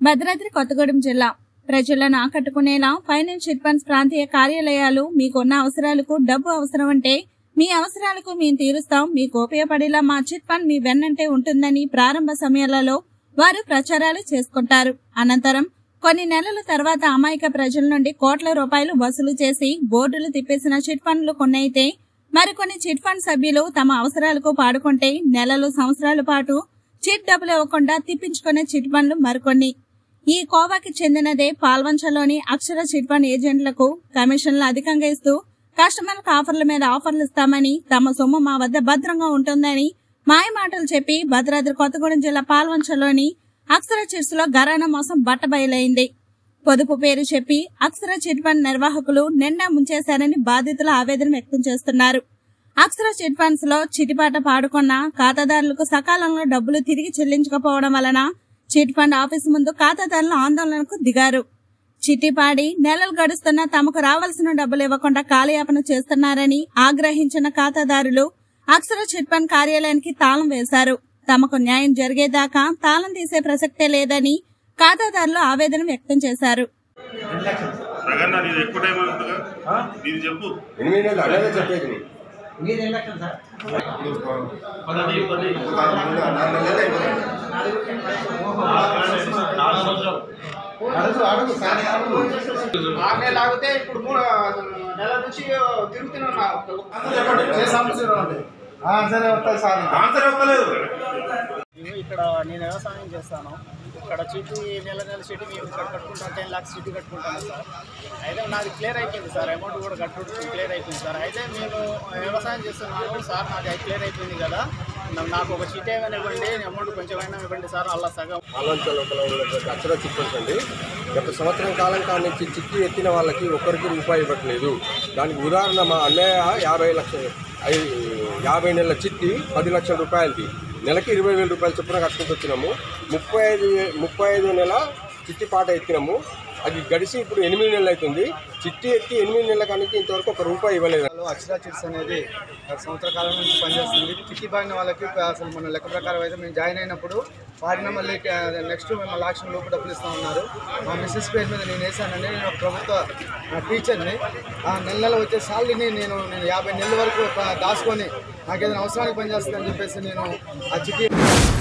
భద్రాద్రి కొత్తగూడెం జిల్లా ప్రజలను ఆకట్టుకునేలా ఫైనాన్స్ చిట్ ఫండ్స్ ప్రాంతీయ కార్యాలయాలు మీకున్న అవసరాలకు డబ్బు అవసరం అంటే మీ అవసరాలకు మేము తీరుస్తాం మీకు ఉపయోగపడేలా మా చిట్ ఫండ్ మీ వెన్నంటే ఉంటుందని ప్రారంభ సమయాలలో వారు ప్రచారాలు చేసుకుంటారు అనంతరం కొన్ని నెలల తర్వాత అమాయక ప్రజల నుండి కోట్ల రూపాయలు వసూలు చేసి బోర్డులు తిప్పేసిన చిట్ ఫండ్లు కొన్ని అయితే మరికొన్ని చిట్ ఫండ్ సభ్యులు తమ అవసరాలకు పాడుకుంటే నెలలు సంవత్సరాల పాటు చిట్ డబ్బులు ఇవ్వకుండా తిప్పించుకునే చిట్ ఫండ్లు మరికొన్ని ఈ కోవాకి చెందినదే పాల్వంచలోని అక్షర చిట్ ఫండ్ ఏజెంట్లకు కమిషన్లు అధికంగా ఇస్తూ కస్టమర్లకు ఆఫర్ల మీద ఆఫర్లు ఇస్తామని తమ సొమ్ము మా వద్ద భద్రంగా ఉంటుందని మాయ మాటలు చెప్పి భద్రాద్రి కొత్తగూడెం జిల్లా పాల్వంచలోని అక్షర చిట్స్ లో గరాన మోసం బట్టబయలైంది పొదుపు పేరు చెప్పి అక్షర చిట్ ఫండ్ నిర్వాహకులు నిండా ముంచేశారని బాధితులు ఆవేదన వ్యక్తం చేస్తున్నారు అక్షర చిట్ ఫండ్స్ లో చిటిపాట పాడుకున్న ఖాతాదారులకు సకాలంలో డబ్బులు తిరిగి చెల్లించకపోవడం వలన చిట్ ఫండ్ ఆఫీస్ ముందు ఖాతాదారులు ఆందోళనకు దిగారు చిట్టి పాడి నెలలు గడుస్తున్నా తమకు రావాల్సిన డబ్బులు ఇవ్వకుండా కాలయాపన చేస్తున్నారని ఆగ్రహించిన ఖాతాదారులు అక్షర చిట్ ఫండ్ కార్యాలయానికి తాళం వేశారు తమకు న్యాయం జరిగేదాకా తాళం తీసే ప్రసక్తే లేదని ఖాతాదారులు ఆవేదన వ్యక్తం చేశారు రగన్న నీది ఎక్కువ టైం అవుతుందిగా నీది చెప్పు ఎనిమిది నెలలు అలాగే చెప్పేది నీకు. మీరు ఎన్ని లక్షలు సార్ పది పది నాలుగు నెలలు అయిపోతుంది. అడుగు అడుగు సార్ అడుగు ఆరు నెలలు ఆగితే ఇప్పుడు మూడు నెల నుంచి తిరుగుతున్నా సరే వస్తాయి సార్ ఆన్సర్ ఇవ్వలేదు మేము ఇక్కడ నేను వ్యవసాయం చేస్తాను ఇక్కడ చీటీ నెల నెల చీటీ మేము ఇక్కడ కట్టుకుంటాం టెన్ లాక్స్ చీటీ కట్టుకుంటాను సార్ అయితే నాది క్లియర్ అయిపోయింది సార్ అమౌంట్ కూడా కట్టు క్లియర్ అయిపోయింది సార్ అయితే మేము వ్యవసాయం చేస్తున్నాను సార్ నాది అది క్లియర్ అయిపోయింది కదా నా- నాకు ఒక చీటీ ఏమైనా ఇవ్వండి అమౌంట్ కొంచెం అయినా ఇవ్వండి సార్ అలా సగం ఆలోచనలో ఉన్నటువంటి అక్షర చిట్పండి గత సంవత్సరం కాలం కాడ నుంచి చిట్టి ఎత్తిన వాళ్ళకి ఒక్కరికి రూపాయి ఇవ్వట్లేదు దానికి ఉదాహరణ మా అన్నయ్య యాభై లక్షలు ఐ- యాభై నెలల చిట్టి పది లక్షల రూపాయలది నెలకి ఇరవై వేల రూపాయలు చొప్పున కట్టుకుంటూ వచ్చినాము ముప్పై ఐదు వే- ముప్పై ఐదు నెల చిట్టి పాట ఎత్తినాము అది గడిచి ఇప్పుడు ఎనిమిది నెలలు అవుతుంది చిట్టి ఎత్తి ఎనిమిది నెలల కానీ ఇంతవరకు ఒక రూపాయి ఇవ్వలేదు అక్షరా చిట్స్ అనేది గత సంవత్సర కాలం నుంచి పనిచేస్తుంది చిట్టి బాగిన వాళ్ళకి అసలు మన లెక్క ప్రకారం అయితే మేము జాయిన్ అయినప్పుడు వాడిన మళ్ళీ నెక్స్ట్ మేము లాక్షన్ లోపు డబ్బులు ఇస్తా ఉన్నారు మా మిస్సెస్ పేరు మీద నేను వేసానండి నేను ఒక ప్రభుత్వ ఆ, టీచర్ని ఆ నెల నెల వచ్చే శాలరీని నేను నేను యాభై నెలల వరకు ఆ, దాచుకొని నాకు ఏదైనా అవసరానికి పనిచేస్తుందని చెప్పేసి నేను ఆ చిట్టి